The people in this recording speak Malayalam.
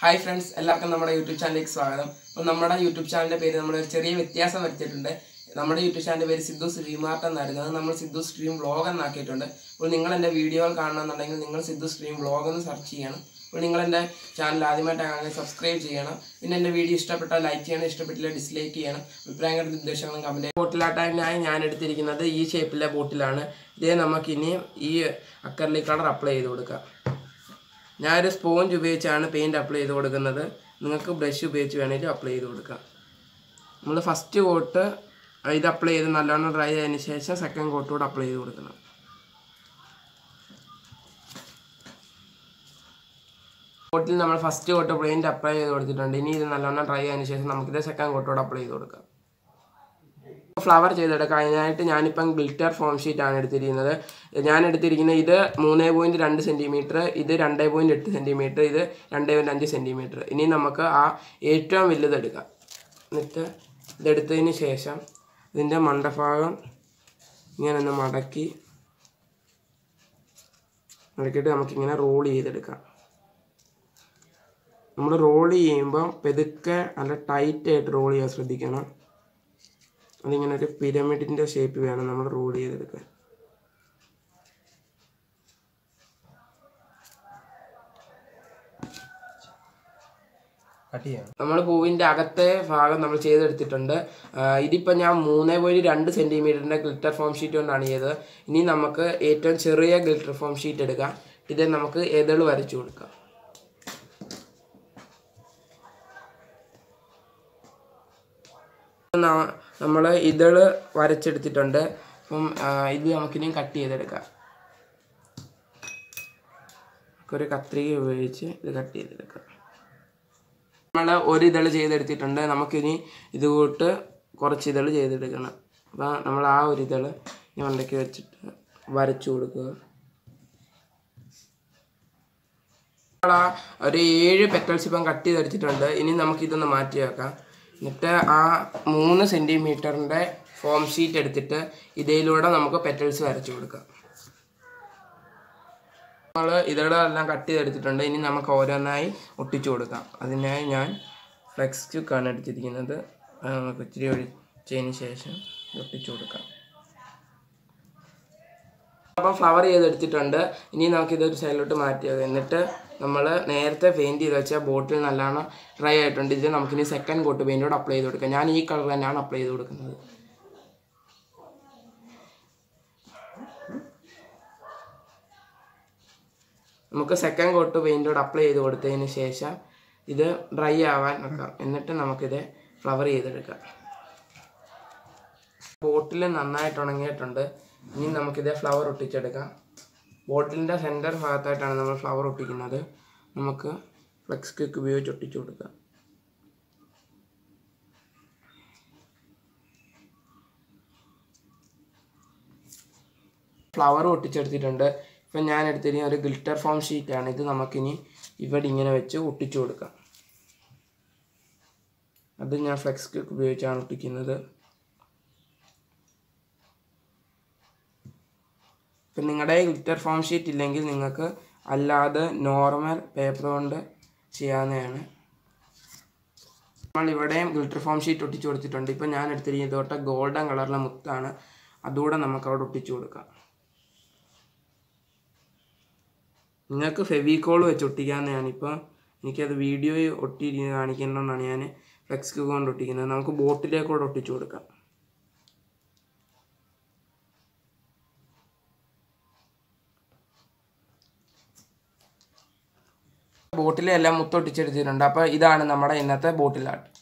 ഹായ് ഫ്രണ്ട്സ് എല്ലാവർക്കും നമ്മുടെ യൂട്യൂബ് ചാനലിലേക്ക് സ്വാഗതം അപ്പോൾ നമ്മുടെ യൂട്യൂബ് ചാനലിൻ്റെ പേര് നമ്മൾ ഒരു ചെറിയ വ്യത്യാസം വരുത്തിയിട്ടുണ്ട് നമ്മുടെ യൂട്യൂബ് ചാനലിൻ്റെ പേര് സിദ്ധു സ്ട്രീം ആർട്ട് എന്നായിരുന്നു അത് നമ്മൾ സിദ്ധു സ്ട്രീം വ്ളോഗ് എന്നാക്കിയിട്ടുണ്ട് അപ്പോൾ നിങ്ങൾ എൻ്റെ വീഡിയോകൾ കാണണമെന്നുണ്ടെങ്കിൽ നിങ്ങൾ സിദ്ധു സ്ട്രീം വ്ളോഗ് എന്ന് സെർച്ച് ചെയ്യണം അപ്പോൾ നിങ്ങൾ എൻ്റെ ചാനൽ ആദ്യമായിട്ടാണെങ്കിൽ സബ്സ്ക്രൈബ് ചെയ്യണം പിന്നെ എൻ്റെ വീഡിയോ ഇഷ്ടപ്പെട്ടാൽ ലൈക്ക് ചെയ്യണം ഇഷ്ടപ്പെട്ടില്ല ഡിസ്ലൈക്ക് ചെയ്യണം അഭിപ്രായങ്ങളും നിർദ്ദേശങ്ങളും കമൻറ്റ് ബോട്ടിലാട്ടാനായി ഞാൻ എടുത്തിരിക്കുന്നത് ഈ ഷേപ്പിലെ ബോട്ടിലാണ് ഇതേ നമുക്കിനി ഈ അക്കർലി കളർ അപ്ലൈ ചെയ്ത് കൊടുക്കാം ഞാനൊരു സ്പോഞ്ച് ഉപയോഗിച്ചാണ് പെയിൻറ് അപ്ലൈ ചെയ്ത് കൊടുക്കുന്നത് നിങ്ങൾക്ക് ബ്രഷ് ഉപയോഗിച്ച് വേണമെങ്കിലും അപ്ലൈ ചെയ്ത് കൊടുക്കാം നമ്മൾ ഫസ്റ്റ് കോട്ട് ഇത് അപ്ലൈ ചെയ്ത് നല്ലോണം ഡ്രൈ ആയതിനു ശേഷം സെക്കൻഡ് കോട്ട് കൂടെ അപ്ലൈ ചെയ്ത് കൊടുക്കണം കോട്ടിൽ നമ്മൾ ഫസ്റ്റ് കോട്ട് പെയിൻറ് അപ്ലൈ ചെയ്ത് കൊടുത്തിട്ടുണ്ട് ഇനി ഇത് നല്ലോണം ഡ്രൈ ആയതിനു ശേഷം നമുക്കിത് സെക്കൻഡ് കോട്ടോടെ അപ്ലൈ ചെയ്ത് കൊടുക്കാം ഫ്ലവർ ചെയ്തെടുക്കാം അതിനായിട്ട് ഞാനിപ്പം ഗ്ലിറ്റർ ഫോം ഷീറ്റ് ആണ് എടുത്തിരിക്കുന്നത് ഞാൻ എടുത്തിരിക്കുന്നത് ഇത് മൂന്ന് പോയിൻറ്റ് രണ്ട് സെൻറ്റിമീറ്റർ ഇത് രണ്ട് പോയിൻറ്റ് എട്ട് സെൻറ്റിമീറ്റർ ഇത് രണ്ട് പോയിൻറ്റ് അഞ്ച് സെൻറ്റിമീറ്റർ ഇനി നമുക്ക് ആ ഏറ്റവും വലുത് എടുക്കാം എന്നിട്ട് ഇതെടുത്തതിന് ശേഷം ഇതിൻ്റെ മണ്ടഭാഗം ഇങ്ങനെ ഒന്ന് മടക്കി മടക്കിയിട്ട് നമുക്കിങ്ങനെ റോൾ ചെയ്തെടുക്കാം നമ്മൾ റോൾ ചെയ്യുമ്പോൾ പെതുക്കെ നല്ല ടൈറ്റായിട്ട് റോൾ ചെയ്യാൻ ശ്രദ്ധിക്കണം അതിങ്ങനെ ഒരു പിരമിഡിൻ്റെ ഷേപ്പ് വേണം നമ്മൾ റോൾ ചെയ്തെടുക്കാൻ കട്ട് ചെയ്യാം നമ്മൾ പൂവിൻ്റെ അകത്തെ ഭാഗം നമ്മൾ ചെയ്തെടുത്തിട്ടുണ്ട് ആ, ഇതിപ്പോൾ ഞാൻ മൂന്ന് പോയിൻറ്റ് രണ്ട് സെൻറ്റിമീറ്ററിൻ്റെ ഗ്ലിറ്റർ ഫോം ഷീറ്റ് കൊണ്ടാണ് ചെയ്തത് ഇനി നമുക്ക് ഏറ്റവും ചെറിയ ഗ്ലിറ്റർ ഫോം ഷീറ്റ് എടുക്കാം ഇത് നമുക്ക് എതള് വരച്ചു കൊടുക്കാം നമ്മൾ ഇതള് വരച്ചെടുത്തിട്ടുണ്ട് അപ്പം ആ, ഇത് നമുക്കിനി കട്ട് ചെയ്തെടുക്കാം ഒരു കത്രിക ഉപയോഗിച്ച് ഇത് കട്ട് ചെയ്തെടുക്കാം നമ്മൾ ഒരു ഇതള് ചെയ്തെടുത്തിട്ടുണ്ട് നമുക്കിനി ഇത് കൂട്ട് കുറച്ച് ഇതള് ചെയ്തെടുക്കണം അപ്പോൾ നമ്മൾ ആ ഒരു ഇതള് ഈ മണ്ടയ്ക്ക് വെച്ചിട്ട് വരച്ചു കൊടുക്കുക നമ്മൾ ആ ഒരു ഏഴ് പെറ്റൽസ് ഇപ്പം കട്ട് ചെയ്തെടുത്തിട്ടുണ്ട് ഇനി നമുക്കിതൊന്ന് മാറ്റി വെക്കാം എന്നിട്ട് ആ മൂന്ന് സെൻറ്റിമീറ്ററിൻ്റെ ഫോം ഷീറ്റ് എടുത്തിട്ട് ഇതിലൂടെ നമുക്ക് പെറ്റൽസ് വരച്ചു കൊടുക്കാം നമ്മൾ ഇതിലൂടെ എല്ലാം കട്ട് ചെയ്തെടുത്തിട്ടുണ്ട് ഇനി നമുക്ക് ഓരോന്നായി ഒട്ടിച്ചു കൊടുക്കാം അതിനായി ഞാൻ ഫ്ലെക്സ് ചുക്കാണ് എടുത്തിരിക്കുന്നത് അത് നമുക്ക് ഇച്ചിരി ഒഴിച്ചതിന് ശേഷം ഇത് ഒട്ടിച്ചു കൊടുക്കാം അപ്പം ഫ്ലവർ ചെയ്തെടുത്തിട്ടുണ്ട് ഇനി നമുക്ക് ഇതൊരു സൈഡിലോട്ട് മാറ്റി വെക്കാം എന്നിട്ട് നമ്മൾ നേരത്തെ പെയിൻറ്റ് ചെയ്ത് വെച്ച ബോട്ടിൽ നല്ലോണം ഡ്രൈ ആയിട്ടുണ്ട് ഇത് നമുക്കിനി സെക്കൻഡ് കോട്ട് പെയിൻറ്റോട് അപ്ലൈ ചെയ്ത് കൊടുക്കാം ഞാൻ ഈ കളർ തന്നെയാണ് അപ്ലൈ ചെയ്ത് കൊടുക്കുന്നത് നമുക്ക് സെക്കൻഡ് കോട്ട് പെയിൻറ്റോട് അപ്ലൈ ചെയ്ത് കൊടുത്തതിന് ശേഷം ഇത് ഡ്രൈ ആവാൻ വെക്കാം എന്നിട്ട് നമുക്കിത് ഫ്ലവർ ചെയ്തെടുക്കാം ബോട്ടിൽ നന്നായിട്ട് ഉണങ്ങിയിട്ടുണ്ട് ഇനി നമുക്കിത് ഫ്ലവർ ഒട്ടിച്ചെടുക്കാം ബോട്ടിലിൻ്റെ സെൻറ്റർ ഭാഗത്തായിട്ടാണ് നമ്മൾ ഫ്ലവർ ഒട്ടിക്കുന്നത് നമുക്ക് ഫ്ലെക്സ് ക്വിക്ക് ഉപയോഗിച്ച് ഒട്ടിച്ചു കൊടുക്കാം ഫ്ലവർ ഒട്ടിച്ചെടുത്തിട്ടുണ്ട് ഇപ്പം ഞാൻ എടുത്തിരിക്കുന്ന ഒരു ഗ്ലിറ്റർ ഫോം ഷീറ്റാണ് ഇത് നമുക്കിനി ഇവിടെ ഇങ്ങനെ വെച്ച് ഒട്ടിച്ചു കൊടുക്കാം അത് ഞാൻ ഫ്ലെക്സ് ക്വിക്ക് ഉപയോഗിച്ചാണ് ഒട്ടിക്കുന്നത് ഇപ്പം നിങ്ങളുടെ ഗ്ലിറ്റർ ഫോം ഷീറ്റ് ഇല്ലെങ്കിൽ നിങ്ങൾക്ക് അല്ലാതെ നോർമൽ പേപ്പർ കൊണ്ട് ചെയ്യാവുന്നതാണ് നമ്മൾ ഇവിടെയും ഗ്ലിറ്റർ ഫോം ഷീറ്റ് ഒട്ടിച്ചു കൊടുത്തിട്ടുണ്ട് ഇപ്പം ഞാൻ എടുത്തിരിക്കുന്നത് തൊട്ട് ഗോൾഡൻ കളറിലെ മുത്താണ് അതുകൂടെ നമുക്ക് അവിടെ ഒട്ടിച്ചു കൊടുക്കാം നിങ്ങൾക്ക് ഫെവിക്കോൾ വെച്ച് ഒട്ടിക്കാവുന്നതാണ് ഇപ്പോൾ എനിക്കത് വീഡിയോ ഒട്ടി കാണിക്കേണ്ടതുകൊണ്ടാണ് ഞാൻ ഫ്ലെക്സ് ക്യൂ കൊണ്ട് ഒട്ടിക്കുന്നത് നമുക്ക് ബോട്ടിലേക്കൂടെ ഒട്ടിച്ചു കൊടുക്കാം ബോട്ടിലെ എല്ലാം മുത്തൊട്ടിച്ചെടുത്തിട്ടുണ്ട് അപ്പോൾ ഇതാണ് നമ്മുടെ ഇന്നത്തെ ബോട്ടിൽ ആർട്ട്